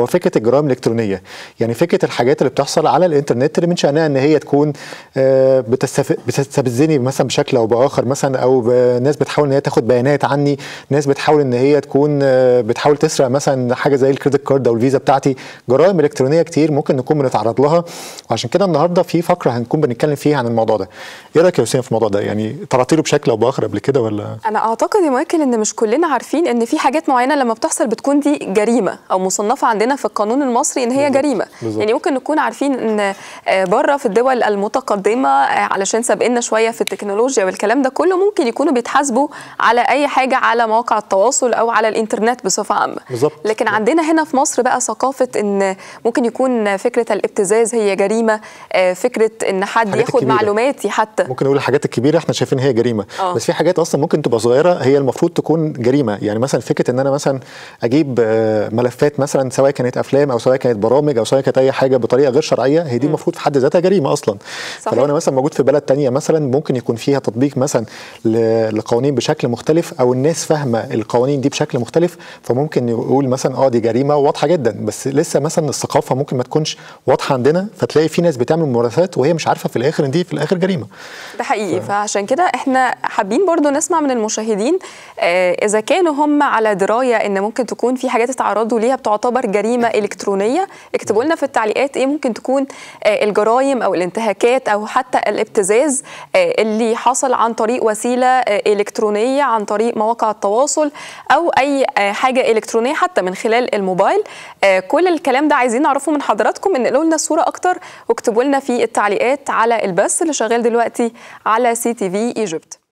هو فكره الجرائم الالكترونيه يعني فكره الحاجات اللي بتحصل على الانترنت اللي من شانها ان هي تكون آه، بتستف- بتستفزني مثلا بشكل او باخر مثلا او ب- ناس بتحاول ان هي تاخد بيانات عني ناس بتحاول ان هي تكون آه، بتحاول تسرق مثلا حاجه زي الكريدت كارد او الفيزا بتاعتي جرائم الكترونيه كتير ممكن نكون بنتعرض لها وعشان كده النهارده في فقره هنكون بنتكلم فيها عن الموضوع ده ايه رايك يا حسين في الموضوع ده يعني طلعت له بشكل او باخر قبل كده ولا انا اعتقد يا مايكل ان مش كلنا عارفين ان في حاجات معينه لما بتحصل بتكون دي جريمه او مصنفه عندنا في القانون المصري ان هي بالظبط. جريمه بالظبط. يعني ممكن نكون عارفين ان آه، بره في الدول المتقدمه آه، علشان سابقنا شويه في التكنولوجيا والكلام ده كله ممكن يكونوا بيتحاسبوا على اي حاجه على مواقع التواصل او على الانترنت بصفه عامه بالظبط. لكن عندنا هنا في مصر بقى ثقافه ان ممكن يكون فكره الابتزاز هي جريمه آه، فكره ان حد الحاجات ياخد الكبيرة. معلوماتي حتى ممكن نقول الحاجات الكبيره احنا شايفين هي جريمه آه. بس في حاجات اصلا ممكن تبقى صغيره هي المفروض تكون جريمه يعني مثلا فكره ان انا مثلا اجيب آه، ملفات مثلا سواء كانت افلام او سواء كانت برامج او سواء كانت اي حاجه بطريقه غير شرعيه هي دي المفروض في حد ذاتها جريمه اصلا صحيح. فلو انا مثلا موجود في بلد تانية مثلا ممكن يكون فيها تطبيق مثلا ل- لقوانين بشكل مختلف او الناس فاهمه القوانين دي بشكل مختلف فممكن يقول مثلا اه دي جريمه واضحه جدا بس لسه مثلا الثقافه ممكن ما تكونش واضحه عندنا فتلاقي في ناس بتعمل ممارسات وهي مش عارفه في الاخر ان دي في الاخر جريمه ده حقيقي فعشان كده احنا حابين برضو نسمع من المشاهدين آه، اذا كانوا هم على درايه ان ممكن تكون في حاجات اتعرضوا ليها بتعتبر جريمه الكترونيه اكتبوا لنا في التعليقات ايه ممكن تكون آه، الجرائم او الانتهاكات او حتى الابتزاز آه، اللي حصل عن طريق وسيله آه، الكترونيه عن طريق مواقع التواصل او اي آه، حاجه الكترونيه حتى من خلال الموبايل آه، كل الكلام ده عايزين نعرفه من حضراتكم انقلوا لنا الصوره اكتر واكتبوا لنا في التعليقات على البث اللي شغال دلوقتي على سي تي في ايجيبت